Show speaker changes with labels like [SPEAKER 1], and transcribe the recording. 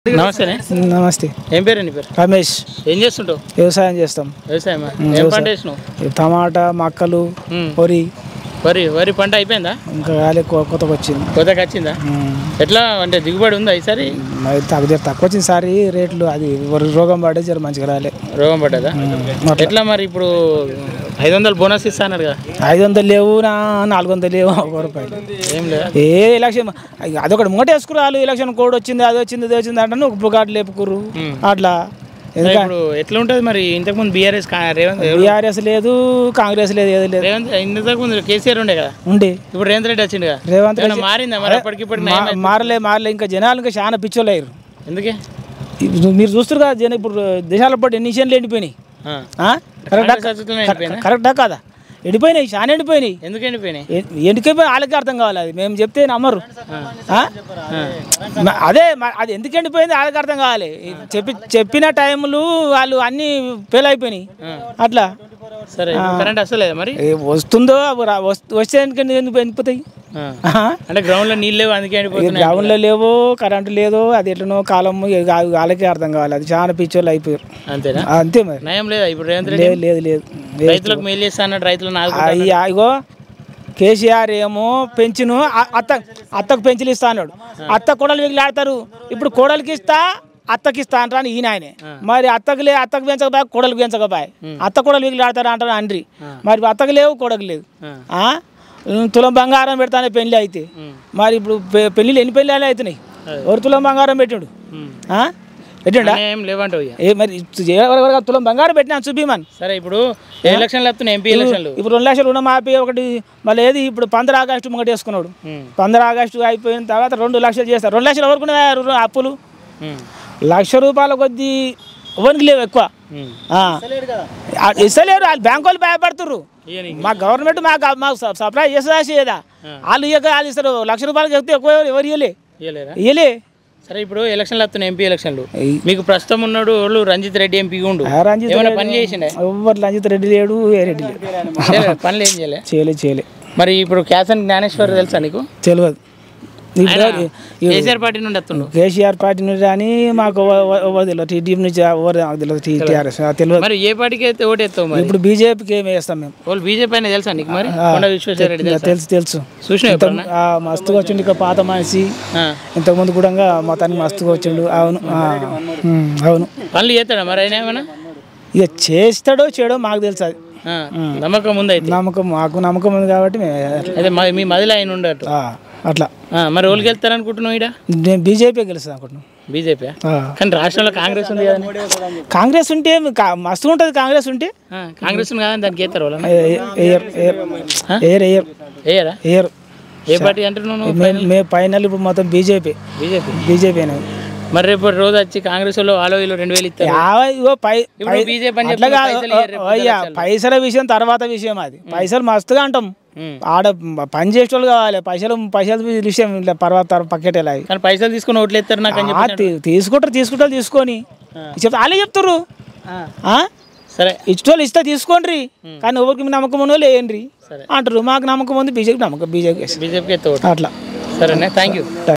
[SPEAKER 1] నమస్తేనే
[SPEAKER 2] నమస్తే
[SPEAKER 1] ఏం పేరు నీ పేరు
[SPEAKER 2] రమేష్
[SPEAKER 1] ఏం చేస్తుంటావు
[SPEAKER 2] వ్యవసాయం చేస్తాం
[SPEAKER 1] వ్యవసాయమా
[SPEAKER 2] ఉమ్,
[SPEAKER 1] ఏం
[SPEAKER 2] వ్యవసాయం.
[SPEAKER 1] పంట వేసినావు
[SPEAKER 2] టమాటా మక్కలు
[SPEAKER 1] ఉమ్.
[SPEAKER 2] వరి
[SPEAKER 1] వరి వరి పంట అయిపోయిందా
[SPEAKER 2] ఇంకా గాలి కొ- కొత్తగా వచ్చింది
[SPEAKER 1] కొత్తగా వచ్చిందా
[SPEAKER 2] ఉమ్,
[SPEAKER 1] ఎట్లా అంటే దిగుబడి ఉందా ఈసారి
[SPEAKER 2] మరి తక్కువ జర తక్కువ వచ్చింది సారి రేట్లు అది వరి రోగం పడే జర మంచిగా రాలే
[SPEAKER 1] రోగం పడ్డదా
[SPEAKER 2] అట్లా.
[SPEAKER 1] ఎట్లా మరి ఇప్పుడు ఐదు వందలు బోనస్ ఇస్తా అన్నాడు కదా
[SPEAKER 2] ఐదు వందలు లేవు నా నాలుగు వందలు లేవు ఒక రూపాయలు
[SPEAKER 1] ఏం లేదా
[SPEAKER 2] ఏ ఎలక్షన్ అదొకటి ముంగట వేసుకురాలు ఎలక్షన్ కోడ్ వచ్చింది అది వచ్చింది ఇది వచ్చింది అంటే ఒక పుగాటు లేపుకురు
[SPEAKER 1] ఉమ్.
[SPEAKER 2] అట్లా
[SPEAKER 1] మరి
[SPEAKER 2] ఎందుకంటే
[SPEAKER 1] ఇప్పుడు ఎట్లా ఉంటుంది మరి ఇంతకుముందు బీఆర్ఎస్ రేవంత్
[SPEAKER 2] బీఆర్ఎస్ లేదు కాంగ్రెస్ లేదు ఏది లేదు
[SPEAKER 1] రేవంత్ ఇంతకు ముందు కేసీఆర్ ఉండే కదా
[SPEAKER 2] ఉండే
[SPEAKER 1] ఇప్పుడు రేవంత్ రెడ్డి వచ్చిండు కదా
[SPEAKER 2] రేవంత్
[SPEAKER 1] ఏమన్నా
[SPEAKER 2] రెడ్డి-
[SPEAKER 1] మారిందా మరి అప్పటికి ఇప్పటికి నయం
[SPEAKER 2] మా- మారలే మారలే ఇంకా జనాలు ఇంకా చాలా పిచ్చోళ్ళు అయ్యారు
[SPEAKER 1] ఎందుకే
[SPEAKER 2] ఇప్పుడు మీరు చూస్తారు కదా జన ఇప్పుడు దేశాల పాటు ఎన్ని విషయాలు ఎండిపోయినాయి
[SPEAKER 1] ఆ.
[SPEAKER 2] ఆ? కరెక్టా
[SPEAKER 1] కాంగ్రెస్ అసలుతోనే ఎండిపోయిందా?
[SPEAKER 2] కరెక్టా కాదా ఎండిపోయినాయి చాలా ఎండిపోయినాయి
[SPEAKER 1] ఎందుకు ఎండిపోయినాయి
[SPEAKER 2] ఎండిపోయి వాళ్ళకి అర్థం కావాలి అది మేము చెప్తే నమ్మరు ఆ? మ- అదే మ- అది ఎందుకు ఎండిపోయింది వాళ్ళకి అర్థం కావాలి చెప్పి చెప్పిన టైంలు వాళ్ళు అన్నీ ఫెయిల్ అయిపోయినాయి అట్లా
[SPEAKER 1] సరే కరెంట్ వస్తలేదా మరి
[SPEAKER 2] ఏ వస్తుందో అవి రా- వస్తు- వస్తే ఎందుకు ఎందుకు ఎండిపోతాయి
[SPEAKER 1] ఆ.
[SPEAKER 2] ఆహా.
[SPEAKER 1] అంటే గ్రౌండ్ లో నీళ్ళు లేవు అందుకే
[SPEAKER 2] ఇక
[SPEAKER 1] ఎండిపోతున్నాయి
[SPEAKER 2] గ్రౌండ్లో లేవో కరెంటు లేదో అది ఎట్లనో కాలము ఇక వాళ్ళకే అర్థం కావాలి అది చాలా పిచ్చోళ్ళు అయిపోయారు
[SPEAKER 1] అంతేనా
[SPEAKER 2] అంతే మరి
[SPEAKER 1] నయం లేదా ఇప్పుడు రేవంత్ రెడ్డి
[SPEAKER 2] లేదు లేదు లేదు
[SPEAKER 1] రైతులకు మేలు చేస్తా అన్నాడు రైతులను ఆదుకుంటా
[SPEAKER 2] అయ్యా ఇగో కేసీఆర్ ఏమో పెంచును అ- అత్త అత్తకు పెంచులు ఇస్తా అన్నాడు అత్త కోడలు వీగిలాడతారు ఇప్పుడు కోడలికి ఇస్తా అత్తకి ఇస్తా అంటారు ఈయన ఆయనే మరి అత్తకు లే అత్తకు పెంచకపోయి కోడలికి పెంచకపోయి అత్త కోడలు వీగిలాడతారు అంటారు అండ్రి మరి అత్తకు లేవు కోడలికి లేదు
[SPEAKER 1] ఆ.
[SPEAKER 2] ఆ? ఉమ్, తులం బంగారం పెడతానే పెళ్లి అయితే
[SPEAKER 1] ఉమ్. మరి
[SPEAKER 2] మరి ఇప్పుడు పె- పెళ్ళిళ్ళు ఎన్ని పెళ్ళి అవుతున్నాయి ఎవరు తులం బంగారం పెట్టిండు
[SPEAKER 1] ఉమ్.
[SPEAKER 2] ఆ? పెట్టిండా
[SPEAKER 1] ఏం లేవంటావు ఇక
[SPEAKER 2] ఏ మరి ఎవరెవరు తులం బంగారం పెట్టినా చూపిమని
[SPEAKER 1] సరే ఇప్పుడు ఎలక్షన్లు వస్తున్నాయి ఎంపీ ఎలక్షన్లు
[SPEAKER 2] ఇప్పుడు రెండు లక్షలు రుణమాఫీ ఒకటి మళ్ళీ ఏది ఇప్పుడు పంద్ర ఆగస్టు ముంగట వేసుకున్నాడు
[SPEAKER 1] ఉమ్.
[SPEAKER 2] పంద్ర ఆగస్టు అయిపోయిన తర్వాత రెండు లక్షలు చేస్తారు రెండు లక్షలు ఎవరికి ఉన్నాయి రు- అప్పులు
[SPEAKER 1] ఉమ్.
[SPEAKER 2] లక్ష రూపాయల కొద్దీ ఎవరికి లేవు ఎక్కువ
[SPEAKER 1] ఉమ్.
[SPEAKER 2] ఆ. ఆ, ఇస్తలేరు వాళ్ళు బ్యాంకు వాళ్ళు భయపడుతుర్రు
[SPEAKER 1] ఇయ్య నీకు.
[SPEAKER 2] మా గవర్నమెంట్ మాకు మాకు స- సప్లై చేస్తుందా చేయదా వాళ్ళు ఇయ్యక వాళ్ళు ఇస్తారు లక్ష రూపాయలు చెప్తే ఎక్కువ ఎవరు- ఎవరు ఇయ్యలే
[SPEAKER 1] ఇయ్యలేరా
[SPEAKER 2] ఇయ్యలే
[SPEAKER 1] సరే ఇప్పుడు ఎలక్షన్లు వస్తున్నాయి ఎంపీ ఎలక్షన్లు మీకు ప్రస్తుతం ఉన్నాడు వాళ్ళు రంజిత్ రెడ్డి ఎంపీ ఉండు
[SPEAKER 2] ఆ రంజిత్
[SPEAKER 1] ఏమైనా
[SPEAKER 2] రెడ్డి-
[SPEAKER 1] పని చేసిండే
[SPEAKER 2] ఎవరు రంజిత్ రెడ్డి లేడు ఏ రెడ్డి లేడు
[SPEAKER 1] చేయలే, పనులు ఏం చేయలే
[SPEAKER 2] చేయలే చేయలే
[SPEAKER 1] మరి ఇప్పుడు క్యాసన్ జ్ఞానేశ్వర్ తెలుసా నీకు
[SPEAKER 2] తెలియదు ఇప్పుడు
[SPEAKER 1] ఆయన కేసీఆర్ పార్టీ నుండి వస్తుండు
[SPEAKER 2] కేసీఆర్ పార్టీ నుంచి కానీ మాకు ఎవ- ఎవ- ఎవరు తెలియదు టీడీపీ నుంచి ఎవరు నాకు తెలియదు టీ- టీఆర్ఎస్ నాకు తెలియదు
[SPEAKER 1] మరి ఏ పార్టీకి అయితే ఓటేస్తావు మరి
[SPEAKER 2] ఇప్పుడు బీజేపీకి ఏమి వేస్తాం మేము
[SPEAKER 1] వాళ్ళు బీజేపీ అయినా తెలుసా నీకు మరి కొండ విశ్వేశ్వర రెడ్డి తెలుసా
[SPEAKER 2] తెలుసు తెలుసు
[SPEAKER 1] చూసినావు ఎప్పుడన్నా
[SPEAKER 2] ఆ, మస్తుగా వచ్చిండు ఇక పాత మనిషి
[SPEAKER 1] ఆ.
[SPEAKER 2] ఇంతకుముందు కూడా మొత్తానికి మస్తుగా వచ్చిండు అవును ఆ, ఉమ్, అవును
[SPEAKER 1] పనులు చేస్తాడా మరి ఆయన ఏమైనా
[SPEAKER 2] ఇక చేస్తాడో చేయడో మాకు తెలుసు అది
[SPEAKER 1] ఆ, నమ్మకం ఉంది అయితే
[SPEAKER 2] నమ్మకం మాకు నమ్మకం ఉంది కాబట్టి మేము
[SPEAKER 1] అదే మా- మీ మదిలో ఆయన ఉండటు
[SPEAKER 2] ఆ, అట్లా
[SPEAKER 1] మరి వాళ్ళకి వెళ్తారు అనుకుంటున్నావు ఇడ
[SPEAKER 2] నేను బీజేపీ గెలుస్తాను అనుకుంటున్నాను
[SPEAKER 1] బీజేపీ
[SPEAKER 2] ఆ.
[SPEAKER 1] కానీ రాష్ట్రంలో కాంగ్రెస్ ఉంది కదా
[SPEAKER 2] కాంగ్రెస్ ఉంటే కా- మస్తుగా ఉంటుంది కాంగ్రెస్ ఉంటే
[SPEAKER 1] కాంగ్రెస్ ఉంది కదా దానికి వేస్తారు వాళ్ళని
[SPEAKER 2] ఏ- ఎయర్ ఎయర్ ఎయర్ ఎయర్
[SPEAKER 1] వేయరా
[SPEAKER 2] ఎయర్
[SPEAKER 1] ఏ పార్టీ అంటున్నావు నువ్వు
[SPEAKER 2] మే- మే ఫైనల్ ఇప్పుడు మొత్తం బీజేపీ
[SPEAKER 1] బీజేపీ
[SPEAKER 2] బీజేపీ అనేది
[SPEAKER 1] మరి రేపు రోజు వచ్చి కాంగ్రెస్ వాళ్ళు వాళ్ళు వీళ్ళు రెండు వేలు ఇస్తారు
[SPEAKER 2] యాభై ఇగో పై
[SPEAKER 1] ఇప్పుడు
[SPEAKER 2] పై-
[SPEAKER 1] బీజేపీ అని
[SPEAKER 2] అట్లా
[SPEAKER 1] చెప్పి
[SPEAKER 2] కాదు.
[SPEAKER 1] పైసలు ఇయ్యరు రేపు
[SPEAKER 2] అయ్యా పైసల విషయం తర్వాత విషయం అది పైసలు మస్తుగా అంటాం
[SPEAKER 1] ఉమ్.
[SPEAKER 2] ఆడ పని చేసేవాళ్ళు కావాలి పైసలు పైసల విషయం ఇట్లా తర్వాత తర్వాత పక్కెట్టేలా అవి.
[SPEAKER 1] కానీ పైసలు తీసుకుని ఓట్లు ఎత్తారు నాకు అని
[SPEAKER 2] ఆ,
[SPEAKER 1] చెప్పి
[SPEAKER 2] తీ- తీసుకుంటారు తీసుకుంటారు తీసుకొని చెప్తా వాళ్ళే చెప్తారు ఆ?
[SPEAKER 1] సరే
[SPEAKER 2] ఇష్టోళ్ళు ఇస్తే తీసుకోండి కానీ ఎవరికి నమ్మకం ఉన్న వాళ్ళు వేయండి
[SPEAKER 1] సరే.
[SPEAKER 2] అంటారు మాకు నమ్మకం ఉంది బీజేపీ నమ్మకం బీజేపీ
[SPEAKER 1] బీజేపీకి ఎత్త ఓటు
[SPEAKER 2] అట్లా
[SPEAKER 1] సరేనే థ్యాంక్ యూ